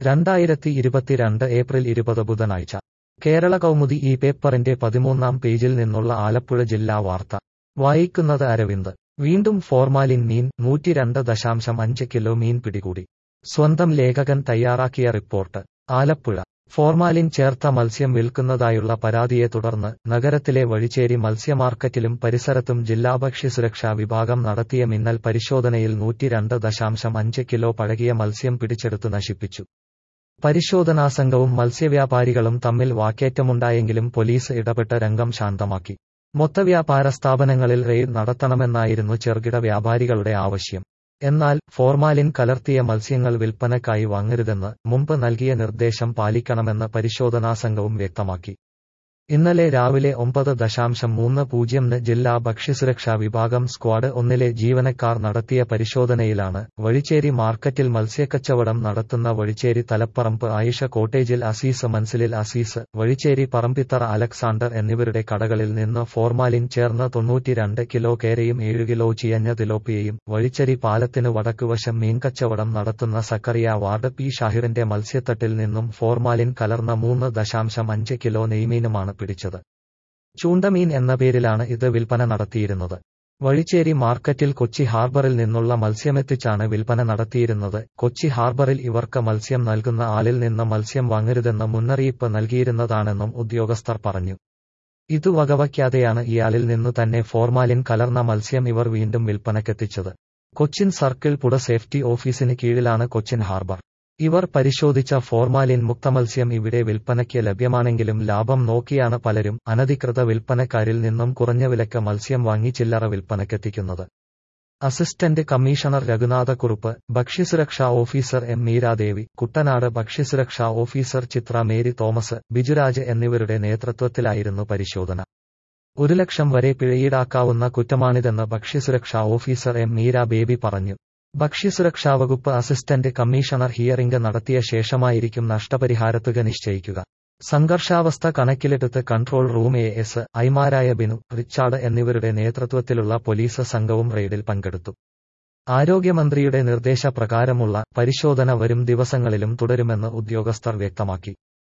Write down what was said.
രണ്ടായിരത്തി ഇരുപത്തിരണ്ട് ഏപ്രിൽ ഇരുപത് ബുധനാഴ്ച കേരള കൗമുദി ഈ പേപ്പറിന്റെ പതിമൂന്നാം പേജിൽ നിന്നുള്ള ആലപ്പുഴ ജില്ലാ വാർത്ത വായിക്കുന്നത് അരവിന്ദ് വീണ്ടും ഫോർമാലിൻ മീൻ നൂറ്റിരണ്ട് ദശാംശം അഞ്ച് കിലോ മീൻ പിടികൂടി സ്വന്തം ലേഖകൻ തയ്യാറാക്കിയ റിപ്പോർട്ട് ആലപ്പുഴ ഫോർമാലിൻ ചേർത്ത മത്സ്യം വിൽക്കുന്നതായുള്ള പരാതിയെ തുടർന്ന് നഗരത്തിലെ വഴിച്ചേരി മത്സ്യമാർക്കറ്റിലും പരിസരത്തും ജില്ലാ ഭക്ഷ്യസുരക്ഷാ വിഭാഗം നടത്തിയ മിന്നൽ പരിശോധനയിൽ നൂറ്റിരണ്ട് ദശാംശം അഞ്ച് കിലോ പഴകിയ മത്സ്യം പിടിച്ചെടുത്തു നശിപ്പിച്ചു പരിശോധനാ സംഘവും മത്സ്യവ്യാപാരികളും തമ്മിൽ വാക്കേറ്റമുണ്ടായെങ്കിലും പോലീസ് ഇടപെട്ട രംഗം ശാന്തമാക്കി മൊത്തവ്യാപാര സ്ഥാപനങ്ങളിൽ റെയ്ഡ് നടത്തണമെന്നായിരുന്നു ചെറുകിട വ്യാപാരികളുടെ ആവശ്യം എന്നാൽ ഫോർമാലിൻ കലർത്തിയ മത്സ്യങ്ങൾ വിൽപ്പനക്കായി വാങ്ങരുതെന്ന് മുമ്പ് നൽകിയ നിർദ്ദേശം പാലിക്കണമെന്ന് പരിശോധനാ സംഘവും വ്യക്തമാക്കി ഇന്നലെ രാവിലെ ഒമ്പത് ദശാംശം മൂന്ന് പൂജ്യംന് ജില്ലാ ഭക്ഷ്യസുരക്ഷാ വിഭാഗം സ്ക്വാഡ് ഒന്നിലെ ജീവനക്കാർ നടത്തിയ പരിശോധനയിലാണ് വഴിച്ചേരി മാർക്കറ്റിൽ മത്സ്യക്കച്ചവടം നടത്തുന്ന വഴിച്ചേരി തലപ്പറമ്പ് ആയിഷ കോട്ടേജിൽ അസീസ് മൻസിലിൽ അസീസ് വഴിച്ചേരി പറമ്പിത്തറ അലക്സാണ്ടർ എന്നിവരുടെ കടകളിൽ നിന്ന് ഫോർമാലിൻ ചേർന്ന തൊണ്ണൂറ്റിരണ്ട് കിലോ കേരയും ഏഴ് കിലോ ചിയഞ്ഞ തിലോപ്പിയയും വഴിച്ചേരി പാലത്തിന് വടക്കുവശം മീൻകച്ചവടം നടത്തുന്ന സക്കറിയ വാർഡ് പി ഷാഹിറിന്റെ മത്സ്യത്തട്ടിൽ നിന്നും ഫോർമാലിൻ കലർന്ന മൂന്ന് ദശാംശം അഞ്ച് കിലോ നെയ്മീനുമാണ് പിടിച്ചത് ചൂണ്ടമീൻ എന്ന പേരിലാണ് ഇത് വിൽപ്പന നടത്തിയിരുന്നത് വഴിച്ചേരി മാർക്കറ്റിൽ കൊച്ചി ഹാർബറിൽ നിന്നുള്ള മത്സ്യമെത്തിച്ചാണ് വിൽപ്പന നടത്തിയിരുന്നത് കൊച്ചി ഹാർബറിൽ ഇവർക്ക് മത്സ്യം നൽകുന്ന ആളിൽ നിന്ന് മത്സ്യം വാങ്ങരുതെന്ന് മുന്നറിയിപ്പ് നൽകിയിരുന്നതാണെന്നും ഉദ്യോഗസ്ഥർ പറഞ്ഞു ഇതു വകവയ്ക്കാതെയാണ് ഇയാളിൽ നിന്നു തന്നെ ഫോർമാലിൻ കലർന്ന മത്സ്യം ഇവർ വീണ്ടും വിൽപ്പനക്കെത്തിച്ചത് കൊച്ചിൻ സർക്കിൾ പുട സേഫ്റ്റി ഓഫീസിന് കീഴിലാണ് കൊച്ചിൻ ഹാർബർ ഇവർ പരിശോധിച്ച ഫോർമാലിൻ മുക്തമത്സ്യം ഇവിടെ വിൽപ്പനയ്ക്ക് ലഭ്യമാണെങ്കിലും ലാഭം നോക്കിയാണ് പലരും അനധികൃത വിൽപ്പനക്കാരിൽ നിന്നും കുറഞ്ഞ വിലക്ക് മത്സ്യം വാങ്ങി ചില്ലറ വിൽപ്പനക്കെത്തിക്കുന്നത് അസിസ്റ്റന്റ് കമ്മീഷണർ രഘുനാഥക്കുറുപ്പ് ഭക്ഷ്യസുരക്ഷാ ഓഫീസർ എം മീരാദേവി കുട്ടനാട് ഭക്ഷ്യസുരക്ഷാ ഓഫീസർ ചിത്ര മേരി തോമസ് ബിജുരാജ് എന്നിവരുടെ നേതൃത്വത്തിലായിരുന്നു പരിശോധന ഒരു ലക്ഷം വരെ പിഴയീടാക്കാവുന്ന കുറ്റമാണിതെന്ന് ഭക്ഷ്യസുരക്ഷാ ഓഫീസർ എം മീര ബേബി പറഞ്ഞു ഭക്ഷ്യസുരക്ഷാ വകുപ്പ് അസിസ്റ്റന്റ് കമ്മീഷണർ ഹിയറിംഗ് നടത്തിയ ശേഷമായിരിക്കും നഷ്ടപരിഹാരത്തുക നിശ്ചയിക്കുക സംഘർഷാവസ്ഥ കണക്കിലെടുത്ത് കൺട്രോൾ റൂം എ എസ് ഐമാരായ ബിനു റിച്ചാർഡ് എന്നിവരുടെ നേതൃത്വത്തിലുള്ള പോലീസ് സംഘവും റെയ്ഡിൽ പങ്കെടുത്തു ആരോഗ്യമന്ത്രിയുടെ നിർദ്ദേശപ്രകാരമുള്ള പരിശോധന വരും ദിവസങ്ങളിലും തുടരുമെന്ന് ഉദ്യോഗസ്ഥർ വ്യക്തമാക്കി